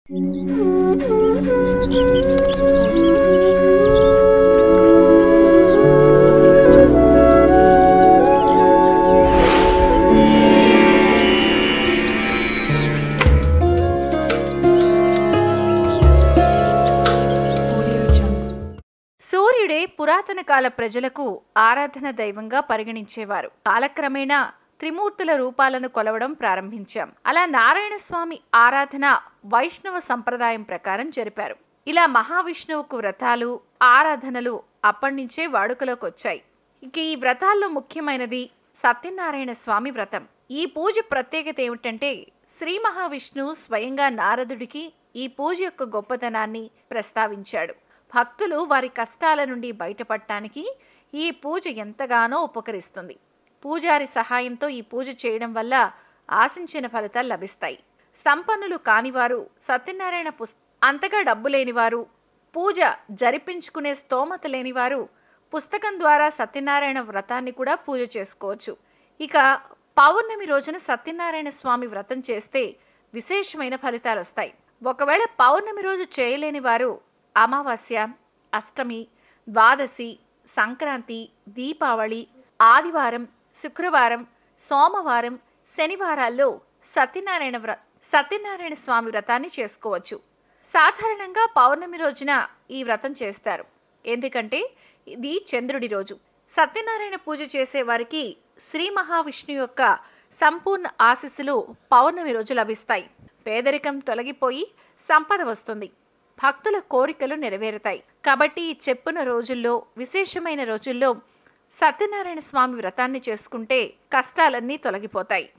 సూర్యుడే పురాతన కాల ప్రజలకు ఆరాధన దైవంగా పరిగణించేవారు కాలక్రమేణా త్రిమూర్తుల రూపాలను కొలవడం ప్రారంభించాం అలా నారాయణ స్వామి ఆరాధన వైష్ణవ సంప్రదాయం ప్రకారం జరిపారు ఇలా మహావిష్ణువుకు వ్రతాలు ఆరాధనలు అప్పటినుంచే వాడుకలోకి వచ్చాయి ఇక ఈ వ్రతాల్లో ముఖ్యమైనది సత్యనారాయణ స్వామి వ్రతం ఈ పూజ ప్రత్యేకత ఏమిటంటే శ్రీ మహావిష్ణువు స్వయంగా నారదుడికి ఈ పూజ యొక్క గొప్పతనాన్ని ప్రస్తావించాడు భక్తులు వారి కష్టాల నుండి బయటపడటానికి ఈ పూజ ఎంతగానో ఉపకరిస్తుంది పూజారి సహాయంతో ఈ పూజ చేయడం వల్ల ఆశించిన ఫలితాలు లభిస్తాయి సంపన్నులు కానివారు సత్యనారాయణ పుస్ అంతగా డబ్బు లేనివారు పూజ జరిపించుకునే స్తోమత లేనివారు పుస్తకం ద్వారా సత్యనారాయణ వ్రతాన్ని కూడా పూజ చేసుకోవచ్చు ఇక పౌర్ణమి రోజున సత్యనారాయణ స్వామి వ్రతం చేస్తే విశేషమైన ఫలితాలు వస్తాయి ఒకవేళ పౌర్ణమి రోజు చేయలేని వారు అమావాస్య అష్టమి ద్వాదశి సంక్రాంతి దీపావళి ఆదివారం శుక్రవారం సోమవారం శనివారాల్లో సత్యనారాయణ వ్ర సత్యనారాయణ స్వామి వ్రతాన్ని చేసుకోవచ్చు సాధారణంగా పౌర్ణమి రోజున ఈ వ్రతం చేస్తారు ఎందుకంటే ఇది చంద్రుడి రోజు సత్యనారాయణ పూజ చేసే వారికి శ్రీ మహావిష్ణు యొక్క సంపూర్ణ ఆశీస్సులు పౌర్ణమి రోజు లభిస్తాయి పేదరికం తొలగిపోయి సంపద వస్తుంది భక్తుల కోరికలు నెరవేరుతాయి కాబట్టి ఈ చెప్పున రోజుల్లో విశేషమైన రోజుల్లో సత్యనారాయణ స్వామి వ్రతాన్ని చేసుకుంటే కష్టాలన్నీ తొలగిపోతాయి